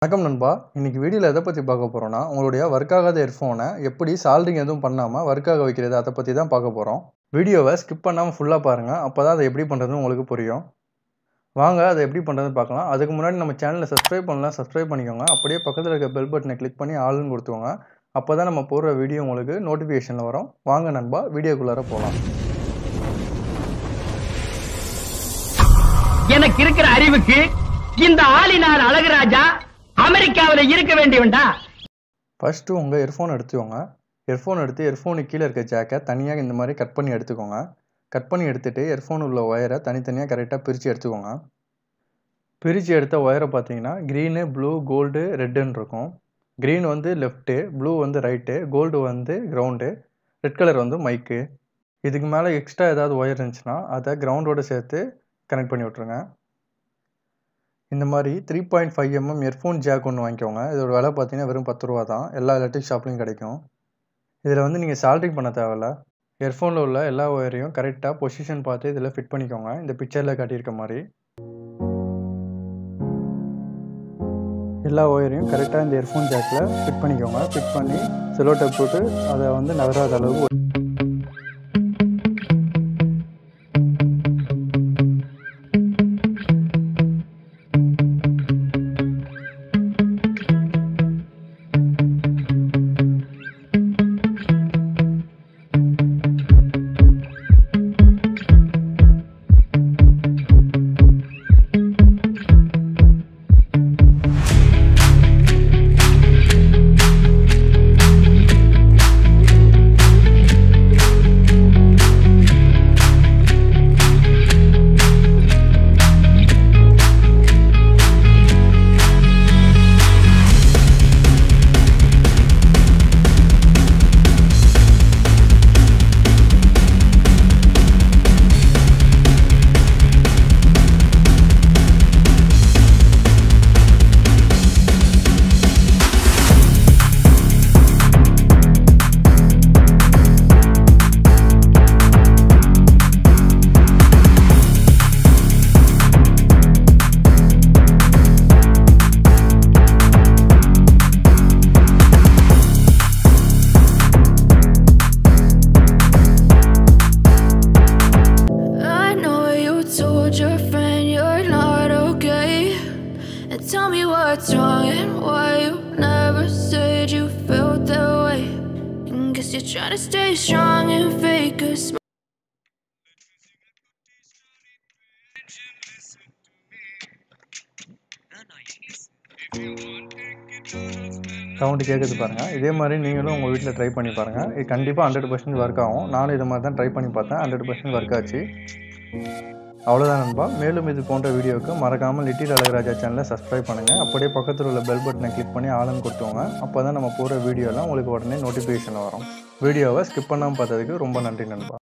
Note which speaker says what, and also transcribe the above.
Speaker 1: வணக்கம் நண்பா இன்னைக்கு வீடியோவில் எதை பற்றி பார்க்க போகிறோன்னா உங்களுடைய ஒர்க் ஆகாத ஹெட்ஃபோனை எப்படி சால்ரிங் எதுவும் பண்ணாமல் ஒர்க் ஆக வைக்கிறது அதை பற்றி தான் பார்க்க போகிறோம் வீடியோவை ஸ்கிப் பண்ணாமல் ஃபுல்லாக பாருங்கள் அப்போ தான் அதை எப்படி பண்ணுறதுன்னு உங்களுக்கு புரியும் வாங்க அதை எப்படி பண்ணுறதுன்னு பார்க்கலாம் அதுக்கு முன்னாடி நம்ம சேனலை சப்ஸ்கிரைப் பண்ணலாம் சப்ஸ்கிரைப் பண்ணிக்கோங்க அப்படியே பக்கத்தில் இருக்க பெல் பட்டனை கிளிக் பண்ணி ஆளுன்னு கொடுத்துக்கோங்க அப்போ தான் நம்ம போடுற வீடியோ உங்களுக்கு நோட்டிஃபிகேஷனில் வரும் வாங்க நண்பா வீடியோக்குள்ளார போகலாம்
Speaker 2: எனக்கு இருக்கிற அறிவுக்கு இந்த ஆளினார் அழகுராஜா அமெரிக்காவில இருக்க வேண்டியவன்டா
Speaker 1: ஃபஸ்ட்டு உங்கள் ஹெட்ஃபோன் எடுத்துக்கோங்க ஹெட்ஃபோன் எடுத்து ஹெட்ஃபோனுக்கு கீழே இருக்க ஜாக்கை தனியாக இந்த மாதிரி கட் பண்ணி எடுத்துக்கோங்க கட் பண்ணி எடுத்துகிட்டு ஹெட்ஃபோன் உள்ள ஒயரை தனித்தனியாக கரெக்டாக பிரித்து எடுத்துக்கோங்க பிரித்து எடுத்த ஒயரை பார்த்தீங்கன்னா க்ரீனு ப்ளூ கோல்டு ரெட்டுன்னு இருக்கும் க்ரீன் வந்து லெஃப்ட்டு ப்ளூ வந்து ரைட்டு கோல்டு வந்து கிரவுண்டு ரெட் கலர் வந்து மைக்கு இதுக்கு மேலே எக்ஸ்ட்ரா ஏதாவது ஒயர் இருந்துச்சுன்னா அதை கிரவுண்டோடு சேர்த்து கனெக்ட் பண்ணி விட்ருங்க இந்த மாதிரி three point five mm earphone jack ஒன்று வாங்கிக்கோங்க இதோட விலை பார்த்தீங்கன்னா வெறும் பத்து ரூபா தான் எல்லா எலக்ட்ரிக் ஷாப்லையும் கிடைக்கும் இதில் வந்து நீங்கள் சால்ட்ரிங் பண்ண தேவையில்ல இயர்ஃபோனில் உள்ள எல்லா ஒயரையும் கரெக்டாக பொசிஷன் பார்த்து இதில் ஃபிட் பண்ணிக்கோங்க இந்த பிக்சரில் காட்டியிருக்க மாதிரி எல்லா ஒயரையும் கரெக்டாக இந்த இயர்ஃபோன் ஜாக்கில் ஃபிட் பண்ணிக்கோங்க ஃபிட் பண்ணி செலோ டேப் போட்டு அதை வந்து நகராத அளவு
Speaker 3: I know you told your friend you're not okay. And tell me what's wrong and why you never said you felt that way. And guess you're trying to stay strong and fake a smile.
Speaker 1: Sound கேட்குது பாருங்கள் இதே மாதிரி நீங்களும் உங்கள் வீட்டில் try பண்ணி பாருங்கள் இது கண்டிப்பாக ஹண்ட்ரட் பர்சன்ட் ஒர்க் ஆகும் நானும் இது மாதிரி தான் ட்ரை பண்ணி பார்த்தேன் ஹண்ட்ரட் பர்சன்ட் ஒர்க் ஆச்சு அவ்வளோதான் நண்பா மேலும் இது போன்ற வீடியோவுக்கு மறக்காமல் லிட்டில் அழகராஜா சேனலை சப்ஸ்கிரைப் பண்ணுங்கள் அப்படியே பக்கத்தில் உள்ள பெல் பட்டனை கிளிக் பண்ணி ஆளுன்னு கொடுத்துவோங்க அப்போ தான் நம்ம போகிற வீடியோலாம் உங்களுக்கு உடனே நோட்டிஃபிகேஷன் வரும் வீடியோவை ஸ்கிப் பண்ணாமல் பார்த்ததுக்கு ரொம்ப நன்றி நண்பா